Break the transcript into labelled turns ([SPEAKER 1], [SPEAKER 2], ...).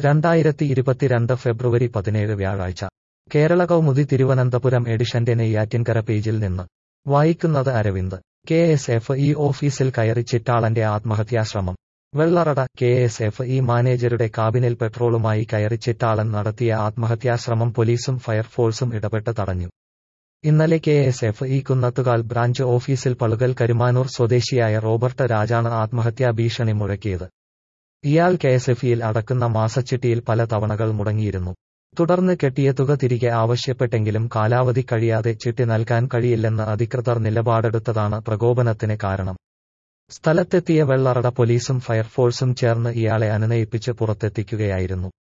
[SPEAKER 1] രണ്ടായിരത്തി ഇരുപത്തിരണ്ട് ഫെബ്രുവരി പതിനേഴ് വ്യാഴാഴ്ച കേരള കൗമുദി തിരുവനന്തപുരം എഡിഷന്റെ നെയ്യാറ്റിൻകര പേജിൽ നിന്ന് വായിക്കുന്നത് Aravind K S F E ഓഫീസിൽ കയറി ചിറ്റാളന്റെ ആത്മഹത്യാശ്രമം Vellarada K S F E മാനേജരുടെ കാബിനിൽ പെട്രോളുമായി കയറി ചിറ്റാളൻ നടത്തിയ ആത്മഹത്യാശ്രമം പോലീസും ഫയർഫോഴ്സും ഇടപെട്ട് തടഞ്ഞു ഇന്നലെ K S F E Kunnathukal branch ഓഫീസിൽ പളുകൽ കരുമാനൂർ സ്വദേശിയായ റോബർട്ട് രാജാണ് ആത്മഹത്യാ ഭീഷണി മുഴക്കിയത് ഇയാൾ കെ എസ് എഫ് ഇയിൽ അടക്കുന്ന മാസച്ചിട്ടിയിൽ പല തവണകൾ മുടങ്ങിയിരുന്നു തുടർന്ന് കെട്ടിയ തുക തിരികെ ആവശ്യപ്പെട്ടെങ്കിലും കാലാവധി കഴിയാതെ ചിട്ടി നൽകാൻ കഴിയില്ലെന്ന് അധികൃതർ നിലപാടെടുത്തതാണ് പ്രകോപനത്തിന് കാരണം സ്ഥലത്തെത്തിയ വെള്ളറട പോലീസും ഫയർഫോഴ്സും ചേർന്ന് ഇയാളെ അനുനയിപ്പിച്ച് പുറത്തെത്തിക്കുകയായിരുന്നു